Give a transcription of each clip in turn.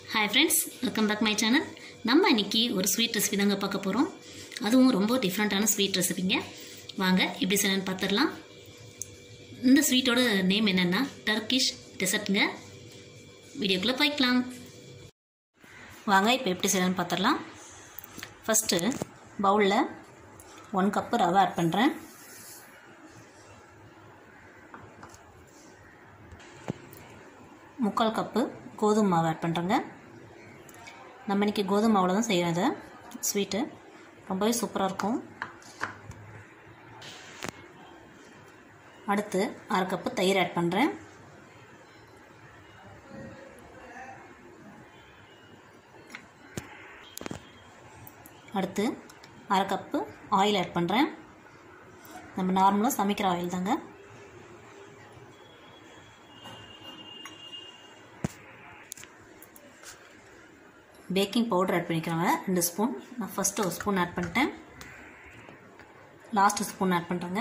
hi friends welcome back my channel நம்ம இன்னைக்கு ஒரு ஸ்வீட் ரெசிபி தாங்க பார்க்க போகிறோம் அதுவும் ரொம்ப டிஃப்ரெண்ட்டான ஸ்வீட் ரெசிபிங்க வாங்க எப்படி செய்யணும்னு பார்த்துடலாம் இந்த ஸ்வீட்டோட நேம் என்னென்னா டர்க்கிஷ் டெசர்ட்டுங்க வீடியோக்குள்ளே போய்க்கலாம் வாங்க இப்போ எப்படி செய்யணும்னு பார்த்துடலாம் ஃபஸ்ட்டு பவுலில் ஒன் கப்பு ரவை ஆட் பண்ணுறேன் முக்கால் கப்பு கோதுமை மாவு ஆட் பண்ணுறேங்க நம்ம இன்றைக்கி கோதுமை மாவில் தான் செய்கிறோம் இதை ஸ்வீட்டு ரொம்பவே சூப்பராக இருக்கும் அடுத்து அரை கப்பு தயிர் ஆட் பண்ணுறேன் அடுத்து அரை கப்பு ஆயில் ஆட் பண்ணுறேன் நம்ம நார்மலாக சமைக்கிற ஆயில் தாங்க பேக்கிங் பவுடர் ஆட் பண்ணிக்கிறோங்க ரெண்டு ஸ்பூன் நான் ஃபஸ்ட்டு ஒரு ஸ்பூன் ஆட் பண்ணிட்டேன் லாஸ்ட்டு ஸ்பூன் ஆட் பண்ணுறேங்க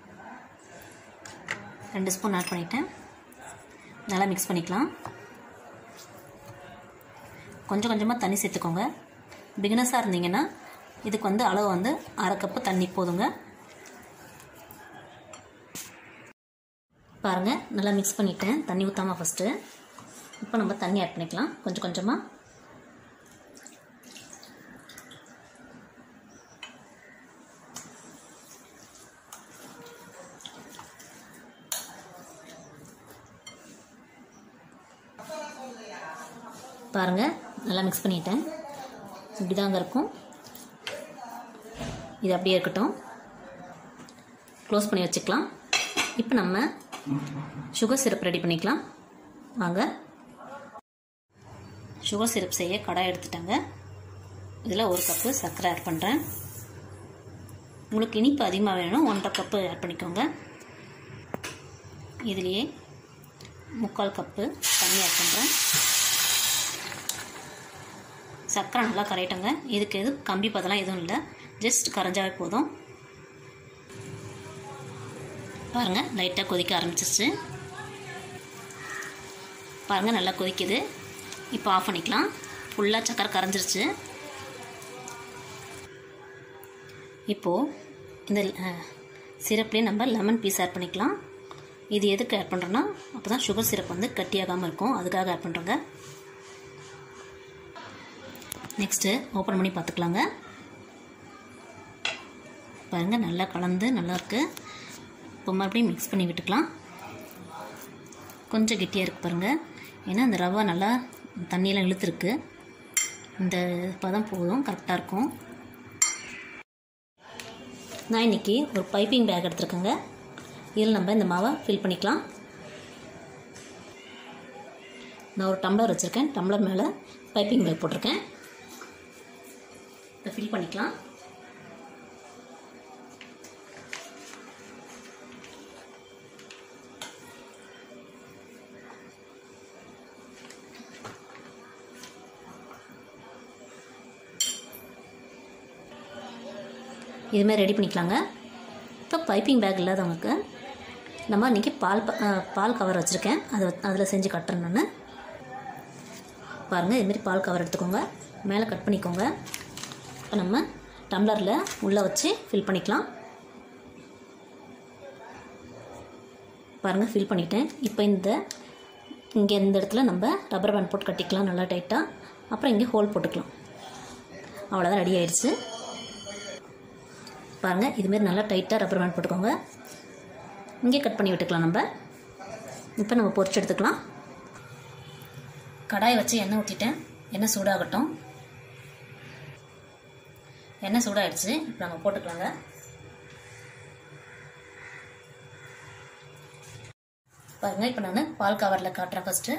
ரெண்டு ஸ்பூன் ஆட் பண்ணிட்டேன் நல்லா மிக்ஸ் பண்ணிக்கலாம் கொஞ்சம் கொஞ்சமாக தண்ணி சேர்த்துக்கோங்க பிகினஸாக இருந்தீங்கன்னா இதுக்கு வந்து அளவு வந்து அரை கப்பு தண்ணி போதுங்க பாருங்கள் நல்லா மிக்ஸ் பண்ணிட்டேன் தண்ணி ஊற்றாமல் ஃபஸ்ட்டு இப்போ நம்ம தண்ணி ஆட் பண்ணிக்கலாம் கொஞ்சம் கொஞ்சமாக பாருங்கள் நல்லா மிக்ஸ் பண்ணிட்டேன் இப்படி தாங்க இருக்கும் இது அப்படியே இருக்கட்டும் க்ளோஸ் பண்ணி வச்சுக்கலாம் இப்போ நம்ம சுகர் சிரப் ரெடி பண்ணிக்கலாம் வாங்க சுகர் சிரப் செய்ய கடாய் எடுத்துட்டாங்க இதில் ஒரு கப்பு சர்க்கரை ஆட் பண்ணுறேன் உங்களுக்கு இனிப்பு அதிகமாக வேணும் ஒன்றரை கப்பு ஆட் பண்ணிக்கோங்க இதுலேயே முக்கால் கப்பு தண்ணி ஆட் பண்ணுறேன் சர்க்கரை நல்லா கரையிட்டங்க இதுக்கு எதுவும் கம்பி பதெல்லாம் எதுவும் இல்லை ஜஸ்ட் கரைஞ்சாவே போதும் பாருங்கள் லைட்டாக கொதிக்க ஆரம்பிச்சிருச்சு பாருங்கள் நல்லா கொதிக்குது இப்போ ஆஃப் பண்ணிக்கலாம் ஃபுல்லாக சக்கரை கரைஞ்சிருச்சு இப்போது இந்த சிரப்லேயே நம்ம லெமன் பீஸ் ஆட் பண்ணிக்கலாம் இது எதுக்கு ஆட் பண்ணுறோன்னா அப்போ தான் சுகர் சிரப் வந்து கட்டியாகாமல் இருக்கும் அதுக்காக ஆட் பண்ணுறோங்க நெக்ஸ்ட்டு ஓப்பன் பண்ணி பார்த்துக்கலாங்க பாருங்கள் நல்லா கலந்து நல்லாயிருக்கு இப்போ மறுபடியும் மிக்ஸ் பண்ணி விட்டுக்கலாம் கொஞ்சம் கெட்டியாக இருக்குது பாருங்கள் ஏன்னா அந்த ரவா நல்லா தண்ணியெல்லாம் இழுத்துருக்கு இந்த பதம் போதும் கரெக்டாக இருக்கும் நான் இன்றைக்கி ஒரு பைப்பிங் பேக் எடுத்துருக்கேங்க இதில் நம்ம இந்த மாவை ஃபில் பண்ணிக்கலாம் நான் ஒரு டம்ளர் வச்சுருக்கேன் டம்ளர் மேலே பைப்பிங் பேக் போட்டிருக்கேன் இதை ஃபில் பண்ணிக்கலாம் இதுமாதிரி ரெடி பண்ணிக்கலாங்க இப்போ பைப்பிங் பேக் இல்லாதவங்களுக்கு நம்ம இன்றைக்கி பால் பால் கவர் வச்சுருக்கேன் அதை அதில் செஞ்சு கட்டுறேன் நான் பாருங்கள் இதுமாரி பால் கவர் எடுத்துக்கோங்க மேலே கட் பண்ணிக்கோங்க இப்போ நம்ம டம்ளரில் உள்ளே வச்சு ஃபில் பண்ணிக்கலாம் பாருங்கள் ஃபில் பண்ணிட்டேன் இப்போ இந்த இங்கே இந்த இடத்துல நம்ம ரப்பர் பேண்ட் போட்டு கட்டிக்கலாம் நல்லா டைட்டாக அப்புறம் இங்கே ஹோல் போட்டுக்கலாம் அவ்வளோதான் ரெடி ஆயிடுச்சு பாருங்கள் இதுமாரி நல்லா டைட்டாக ரப்பர் பேண்ட் போட்டுக்கோங்க இங்கே கட் பண்ணி விட்டுக்கலாம் நம்ம இப்போ நம்ம பொரிச்சு எடுத்துக்கலாம் கடாயை வச்சு எண்ணெய் ஊற்றிட்டேன் எண்ணெய் சூடாகட்டும் எண்ணெய் சூடாகிடுச்சு இப்போ நம்ம போட்டுக்கலாங்க பாருங்க இப்போ நான் பால் கவரில் காட்டுறேன் ஃபஸ்ட்டு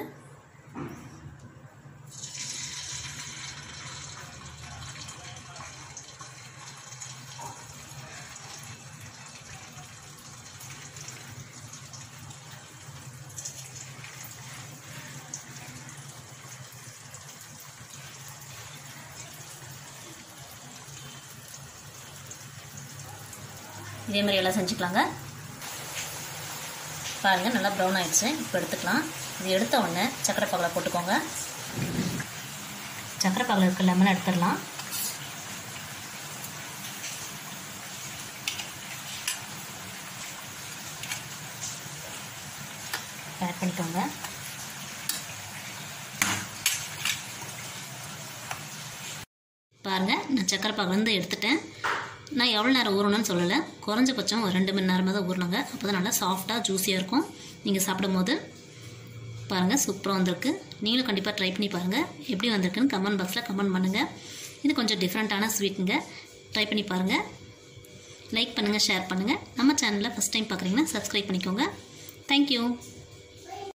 இதே மாதிரி எல்லாம் செஞ்சுக்கலாங்க பாருங்கள் நல்லா ப்ரௌன் ஆயிடுச்சு இப்போ எடுத்துக்கலாம் இது எடுத்த உடனே சக்கரை பாகில் போட்டுக்கோங்க சக்கரை பாகில் இருக்க லெமனை எடுத்துடலாம் ஆட் பண்ணிக்கோங்க பாருங்கள் நான் சக்கரை பாகு வந்து எடுத்துட்டேன் நான் எவ்வளோ நேரம் ஊறணும்னு சொல்லலை குறைஞ்சபட்சம் ஒரு ரெண்டு மணி நேரமாக தான் ஊறினாங்க அப்போ தான் நல்லா சாஃப்டாக ஜூஸியாக இருக்கும் நீங்கள் சாப்பிடும் போது பாருங்கள் சூப்பராக வந்திருக்கு நீங்களும் கண்டிப்பாக ட்ரை பண்ணி பாருங்கள் எப்படி வந்திருக்குன்னு கமெண்ட் பாக்ஸில் கமெண்ட் பண்ணுங்கள் இது கொஞ்சம் டிஃப்ரெண்ட்டான ஸ்வீட்டுங்க ட்ரை பண்ணி பாருங்கள் லைக் பண்ணுங்கள் ஷேர் பண்ணுங்கள் நம்ம சேனலில் ஃபஸ்ட் டைம் பார்க்குறீங்கன்னா சப்ஸ்கிரைப் பண்ணிக்கோங்க தேங்க்யூ